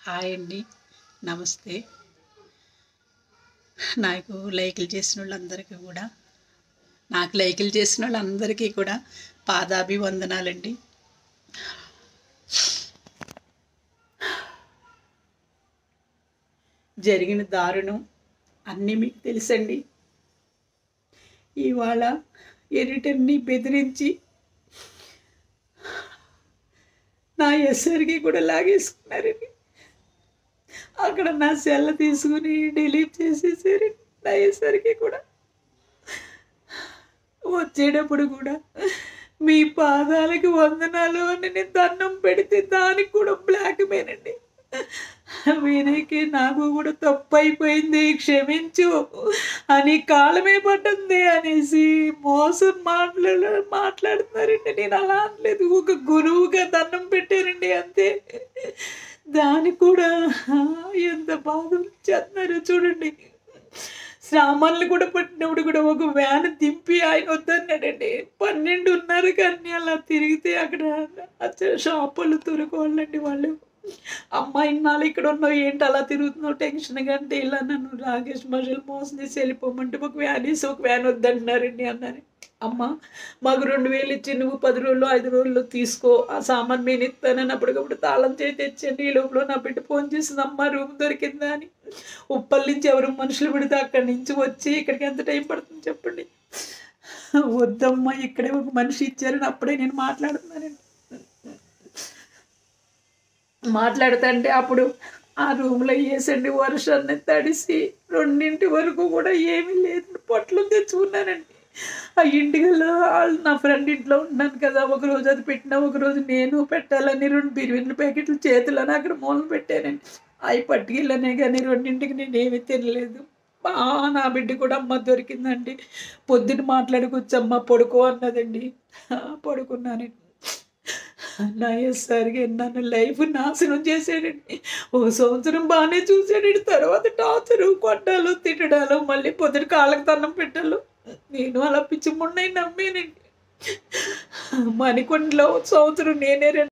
hi అండి నమస్తే నాకు లైకులు చేసిన వాళ్ళందరికీ కూడా నాకు లైకులు చేసిన వాళ్ళందరికీ కూడా పాదాభివందనాలండి జరిగిన దారుణం అన్నీ మీకు తెలుసండి ఇవాళ ఎడిటర్ని బెదిరించి నా ఎస్ఆర్కి కూడా లాగేసుకున్నారండి అక్కడ నా సెల్ తీసుకుని డిలీట్ చేసేసారు నా ఎస్ఆర్కి కూడా వచ్చేటప్పుడు కూడా మీ పాదాలకు వందనాలు అని నేను దండం పెడితే దానికి కూడా బ్లాక్ మేనండి వీరికి నాకు కూడా తప్పు అయిపోయింది క్షమించు అని కాలమే పట్టింది అనేసి మోసం మాట్లాడ మాట్లాడుతున్నారండి నేను అలా అనలేదు ఒక గురువుగా దండం పెట్టారండి అంతే దానికి కూడా ఎంత బాధ చేస్తున్నారు చూడండి సామాన్లు కూడా పట్టినప్పుడు కూడా ఒక వ్యాన్ దింపి ఆయన వద్దన్నాడండి పన్నెండున్నర కానీ అలా తిరిగితే అక్కడ షాపులు తురుకోవాలండి వాళ్ళు అమ్మాయి ఇన్నాళ్ళు ఇక్కడ ఉన్నావు ఏంటి అలా తిరుగుతున్నావు టెన్షన్గా అంటే ఇలా నన్ను రాకేష్ మనుషులు మోసం చేసి వెళ్ళిపోమంటే ఒక వ్యాన్ వేసి ఒక వ్యాన్ వద్దంటున్నారండి అన్నాను అమ్మ మాకు రెండు వేలు ఇచ్చి నువ్వు పది రోజులు ఐదు రోజులు తీసుకో ఆ సామాన్ నేను ఇస్తానని అప్పటికప్పుడు తాళం చేసి తెచ్చండి ఈ లోపల నా బిడ్డ ఫోన్ చేసింది అమ్మ రూమ్ దొరికిందా అని ఉప్పల్ నుంచి ఎవరు మనుషులు పెడితే అక్కడి నుంచి వచ్చి ఇక్కడికి ఎంత టైం పడుతుంది చెప్పండి వద్దమ్మా ఇక్కడే ఒక మనిషి ఇచ్చారని అప్పుడే నేను మాట్లాడుతున్నానండి మాట్లాడుతుంటే అప్పుడు ఆ రూమ్లో వేసండి వర్షాన్ని తడిసి రెండింటి వరకు కూడా ఏమీ లేదు పొట్లు తెచ్చుకున్నానండి ఆ ఇంటికల్లో వాళ్ళు నా ఫ్రెండ్ ఇంట్లో ఉన్నాను కదా ఒక రోజు అది పెట్టినా ఒక రోజు నేను పెట్టాలని రెండు బిర్యానీ ప్యాకెట్లు చేతులని అక్కడ మూలన పెట్టానండి అవి పట్టుకెళ్ళనే కానీ రెండింటికి నేను ఏమీ తినలేదు బా నా బిడ్డ కూడా అమ్మ దొరికిందండి పొద్దున్న మాట్లాడుకొచ్చమ్మ పడుకో అన్నదండి పడుకున్నానండి నా ఎస్ఆర్గా నన్ను లైఫ్ నాశనం చేశాడండి ఓ సంవత్సరం బాగానే చూశాడండి తర్వాత టార్చరు కొట్టాలు తిట్టడాలు మళ్ళీ పొద్దున కాళ్ళకి తన్నం పెట్టాలు నేను అలా పిచ్చి మొన్న నమ్మేనండి మణికొండలో సంవత్సరం నేనే రెండు